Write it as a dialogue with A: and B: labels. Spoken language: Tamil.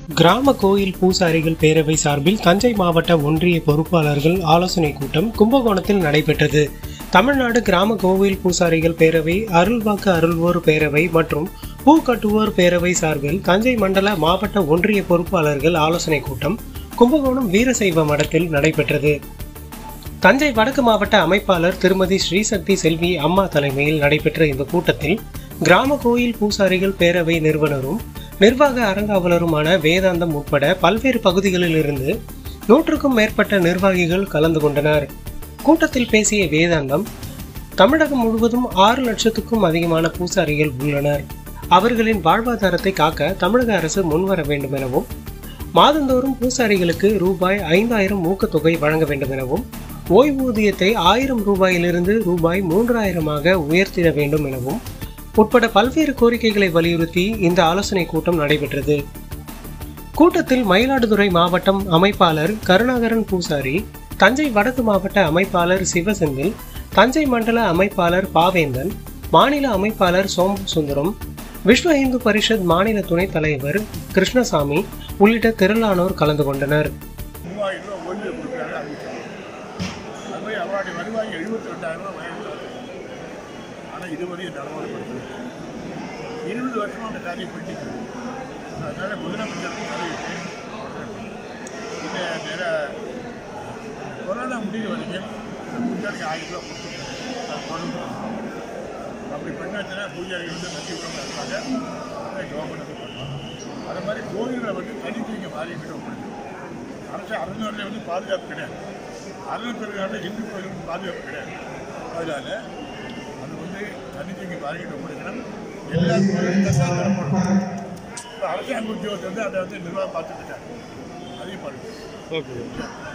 A: கிராம கோயில் பூசாரிகள் பேரவை சார்பில் தஞ்சை மாவட்ட ஒன்றிய பொறுப்பாளர்கள் ஆலோசனை கூட்டம் கும்பகோணத்தில் நடைபெற்றது தமிழ்நாடு கிராம கோவில் பூசாரிகள் பேரவை அருள்வாக்கு அருள்வோர் பேரவை மற்றும் பூ கட்டுவோர் பேரவை சார்பில் தஞ்சை மண்டல மாவட்ட ஒன்றிய பொறுப்பாளர்கள் ஆலோசனை கூட்டம் கும்பகோணம் வீரசைவ மடத்தில் நடைபெற்றது தஞ்சை வடக்கு மாவட்ட அமைப்பாளர் திருமதி ஸ்ரீசக்தி செல்வி அம்மா தலைமையில் நடைபெற்ற இந்த கூட்டத்தில் கிராம கோயில் பூசாரிகள் பேரவை நிறுவனரும் நிர்வாக அரங்காவலருமான வேதாந்தம் உட்பட பல்வேறு பகுதிகளிலிருந்து நூற்றுக்கும் மேற்பட்ட நிர்வாகிகள் கலந்து கொண்டனர் கூட்டத்தில் பேசிய வேதாந்தம் தமிழகம் முழுவதும் ஆறு லட்சத்துக்கும் அதிகமான பூசாரிகள் உள்ளனர் அவர்களின் வாழ்வாதாரத்தை காக்க தமிழக அரசு முன்வர வேண்டும் எனவும் மாதந்தோறும் பூசாரிகளுக்கு ரூபாய் ஐந்தாயிரம் ஊக்கத்தொகை வழங்க வேண்டும் எனவும் ஓய்வூதியத்தை ஆயிரம் ரூபாயிலிருந்து ரூபாய் மூன்றாயிரமாக உயர்த்திட வேண்டும் எனவும் உட்பட பல்வேறு கோரிக்கைகளை வலியுறுத்தி இந்த ஆலோசனை கூட்டம் நடைபெற்றது கூட்டத்தில் மயிலாடுதுறை மாவட்டம் அமைப்பாளர் கருணாகரன் பூசாரி தஞ்சை வடக்கு மாவட்ட அமைப்பாளர் சிவசெந்தில் தஞ்சை மண்டல அமைப்பாளர் பாவேந்தன் மாநில அமைப்பாளர் சோம் சுந்தரம் விஸ்வ இந்து பரிஷத் மாநில துணைத் தலைவர் கிருஷ்ணசாமி உள்ளிட்ட திரளானோர் கலந்து கொண்டனர்
B: மூவாயிரம் ரூபா ஓய்வு கொடுக்குறாங்க அறிவிச்சாங்க அது மாதிரி அவருடைய வருவாய் எழுபத்தி ரெண்டாயிரம் ரூபா வயது ஆனால் இதுவரையும் நடைமுறைப்படுத்தல இருபது வருஷமா அந்த காரியம் பண்ணிட்டு அதனால முதலமைச்சருக்கு அறிவித்து இந்த நிற கொரோனா முடிவு வரைக்கும் பூஜாரிக்கு ஆயிரம் ரூபா கொடுத்துருக்காங்க அது தொடர்ந்து அப்படி பண்ணாச்சுன்னா பூஜாரிகள் வந்து நன்றி உடம்பு இருப்பாங்க கவர்மெண்ட் வந்து பண்ணலாம் அது மாதிரி கோயில்களை வந்து தனித்தீங்க மாறிக்கிட்டு பண்ணுது அரசு அறநிலையில் வந்து பாதுகாப்பு கிடையாது அறநிலையத்துறையால இந்து கோயிலுக்கு பாதுகாப்பு கிடையாது அதனால அது வந்து தனித்தீங்க மாறிக்கிட்டு முடிக்கணும் எல்லா கோயிலும் தசாரம் பண்ணணும் இப்போ அரசாங்க உத்தியோகத்தை வந்து அதை வந்து நிர்வாகம் பார்த்துட்டு இருக்காங்க அதையும் பண்ணுங்க
A: ஓகே